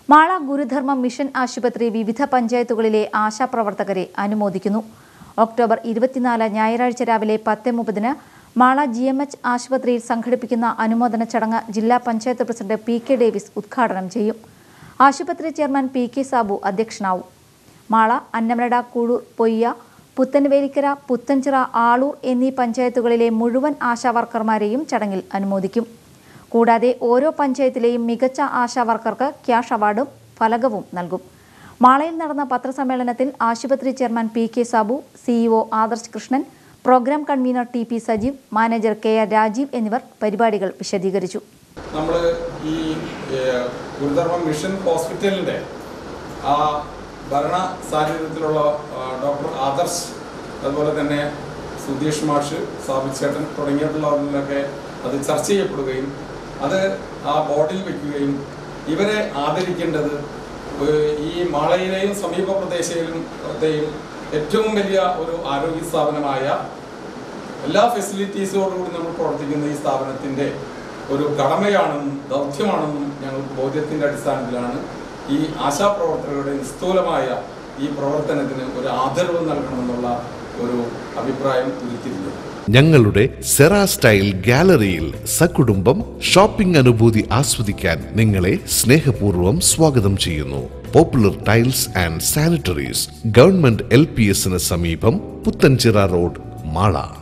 Mala Gurudharma mission ആശുപത്രി വിവിധ പഞ്ചായത്തുകളിലെ ആശാപ്രവർത്തകരെ അനുമോദിക്കുന്നു ഒക്ടോബർ ഇരുപത്തിനാല് ഞായറാഴ്ച രാവിലെ പത്ത് മുപ്പതിന് മാള ജി എം എച്ച് ആശുപത്രിയിൽ സംഘടിപ്പിക്കുന്ന അനുമോദന ചടങ്ങ് ജില്ലാ panchayat president P K Davis ഉദ്ഘാടനം ചെയ്യും ആശുപത്രി ചെയർമാൻ പി കെ സാബു അധ്യക്ഷനാവും മാള അന്നമനട കൂഴൂർ പൊയ്യ പുത്തൻവേലിക്കര പുത്തൻചിറ ആളൂർ എന്നീ പഞ്ചായത്തുകളിലെ മുഴുവൻ ആശാവർക്കർമാരെയും ചടങ്ങിൽ അനുമോദിക്കും കൂടാതെ ഓരോ പഞ്ചായത്തിലെയും മികച്ച ആശാ വർക്കർക്ക് ക്യാഷ് അവാർഡും ഫലകവും നൽകും മാളയിൽ നടന്ന പത്രസമ്മേളനത്തിൽ ആശുപത്രി chairman P K Sabu CEO Adarsh Krishnan programme convener T P Sajeev manager K R Rajeev എന്നിവർ പരിപാടികൾ വിശദീകരിച്ചു നമ്മൾ ഈ ഏഹ്, ഗുരുധർമ്മ മിഷൻ ഹോസ്പിറ്റലിൻ്റെ ആ ഭരണ സാന്നിധ്യത്തിലുള്ള ആ, ഡോക്ടർ ആദർശ് അതുപോലെ തന്നെ സുധീഷ് മാഷ് സാബിത് ചേട്ടൻ തുടങ്ങിയിട്ടുള്ളവരിലൊക്കെ അത് ചർച്ച ചെയ്യപ്പെടുകയും അത് ആ ബോർഡിൽ വെക്കുകയും ഇവരെ ആദരിക്കേണ്ടത് ഏഹ്, ഈ മാളയിലെയും സമീപ പ്രദേശങ്ങളിലെയും ഏറ്റവും വലിയ ഒരു ആരോഗ്യ സ്ഥാപനമായ എല്ലാ ഫെസിലിറ്റീസോടുകൂടി നമ്മൾ പ്രവർത്തിക്കുന്ന ഈ സ്ഥാപനത്തിൻ്റെ ഒരു കടമയാണെന്നും ദൗത്യമാണെന്നും ഞങ്ങൾക്ക് ബോധ്യത്തിൻ്റെ അടിസ്ഥാനത്തിലാണ് ഈ ആശാപ്രവർത്തകരുടെ നിസ്തൂലമായ ഈ പ്രവർത്തനത്തിന് ഒരു ആദരവ് നൽകണമെന്നുള്ള ഒരു അഭിപ്രായം ഉരുത്തിരിഞ്ഞു ഞങ്ങളുടെ സെറ സ്റ്റൈൽ ഗാലറിയിൽ സകുടുംബം ഷോപ്പിംഗ് അനുഭൂതി ആസ്വദിക്കാൻ നിങ്ങളെ സ്നേഹപൂർവ്വം സ്വാഗതം ചെയ്യുന്നു popular tiles and sanitaries government L P എസിന് സമീപം പുത്തൻചിറ റോഡ് മാള